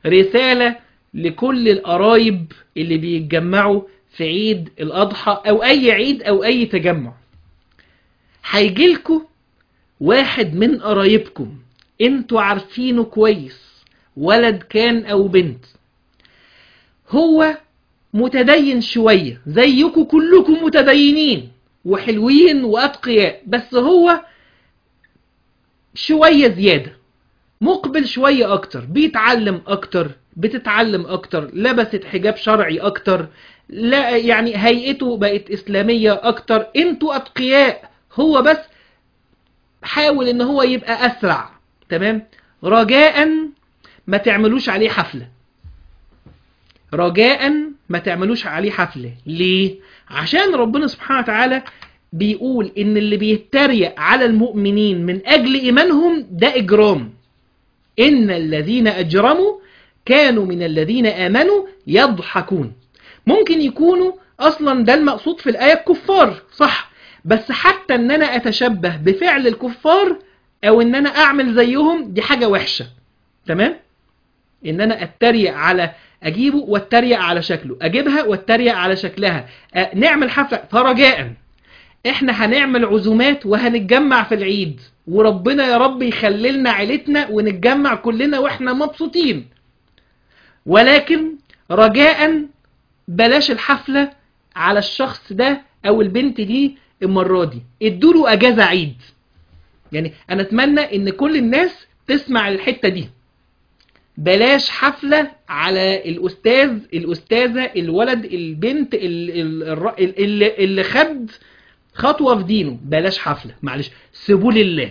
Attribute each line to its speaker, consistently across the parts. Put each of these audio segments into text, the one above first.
Speaker 1: رسالة لكل القرايب اللي بيتجمعوا في عيد الأضحى أو أي عيد أو أي تجمع هيجيلكوا واحد من قرايبكم انتوا عارفينه كويس ولد كان أو بنت هو متدين شوية زيكم كلكم متدينين وحلوين وأتقياء بس هو شوية زيادة مقبل شوية أكتر بيتعلم أكتر بتتعلم أكتر لبست حجاب شرعي أكتر لا يعني هيئته بقت إسلامية أكتر انتوا أتقياء هو بس حاول ان هو يبقى أسرع تمام رجاء ما تعملوش عليه حفلة رجاء ما تعملوش عليه حفلة ليه؟ عشان ربنا سبحانه وتعالى بيقول ان اللي بيتريق على المؤمنين من اجل ايمانهم ده اجرام ان الذين اجرموا كانوا من الذين امنوا يضحكون ممكن يكونوا اصلا ده المقصود في الايه الكفار صح بس حتى ان انا اتشبه بفعل الكفار او ان انا اعمل زيهم دي حاجه وحشه تمام ان انا اتريق على اجيبه واتريق على شكله اجيبها واتريق على شكلها أه نعمل حفله فرجاء احنا هنعمل عزومات وهنتجمع في العيد وربنا يا رب يخللنا عيلتنا ونتجمع كلنا واحنا مبسوطين ولكن رجاء بلاش الحفلة على الشخص ده او البنت دي المرة دي ادوله اجازة عيد يعني انا اتمنى ان كل الناس تسمع الحتة دي بلاش حفلة على الأستاذ الأستاذة الولد البنت اللي, اللي خد خطوة في دينه بلاش حفلة معلش سيبوه لله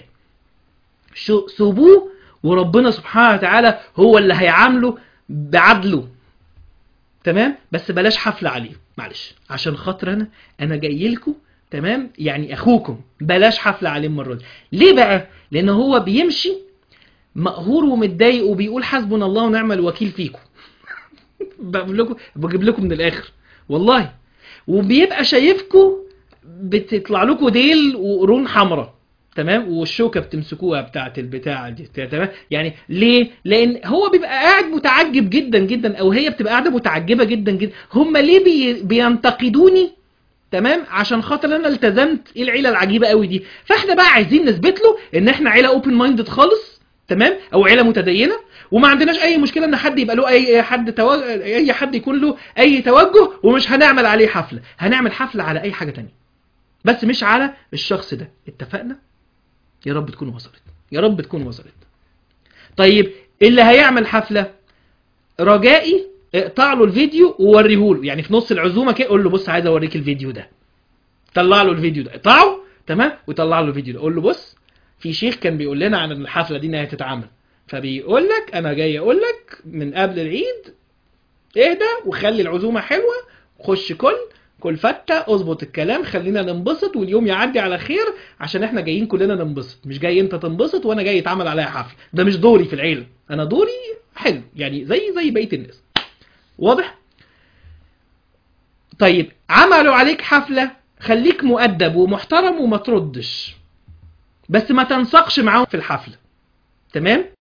Speaker 1: شو سيبوه وربنا سبحانه وتعالى هو اللي هيعامله بعدله تمام بس بلاش حفلة عليه معلش عشان خاطر انا انا جاي لكم تمام يعني اخوكم بلاش حفلة عليه المرة دي ليه بقى لان هو بيمشي مقهور ومتضايق وبيقول حسبنا الله ونعم الوكيل فيكم بجيب لكم بجيب لكم من الاخر والله وبيبقى شايفكم بتطلع لكم ديل وقرون حمراء تمام والشوكه بتمسكوها بتاعه البتاعه دي تمام يعني ليه لان هو بيبقى قاعد متعجب جدا جدا او هي بتبقى قاعده متعجبه جدا جدا هم ليه بي بينتقدوني تمام عشان خاطر انا التزمت ايه العيله العجيبه قوي دي فاحنا بقى عايزين نثبت له ان احنا عيله اوبن مايندد خالص تمام او عيله متدينه وما عندناش اي مشكله ان حد يبقى له اي حد توج... اي حد يكون له اي توجه ومش هنعمل عليه حفله هنعمل حفله على اي حاجه تانية بس مش على الشخص ده اتفقنا يا رب تكون وصلت يا رب تكون وصلت طيب اللي هيعمل حفله رجائي اقطع له الفيديو ووريه له يعني في نص العزومه كده قول له بص عايز اوريك الفيديو ده طلع له الفيديو ده اقطعه تمام وطلع له الفيديو ده قول له بص في شيخ كان بيقول لنا عن الحفله دي انها تتعمل فبيقول لك انا جاي اقول لك من قبل العيد اهدى وخلي العزومه حلوه خش كل كل فته اظبط الكلام خلينا ننبسط واليوم يعدي على خير عشان احنا جايين كلنا ننبسط مش جاي انت تنبسط وانا جاي يتعمل عليا حفله ده مش دوري في العيله انا دوري حلو يعني زي زي بقيه الناس واضح طيب عملوا عليك حفله خليك مؤدب ومحترم وما تردش بس ما تنسقش معاهم في الحفله تمام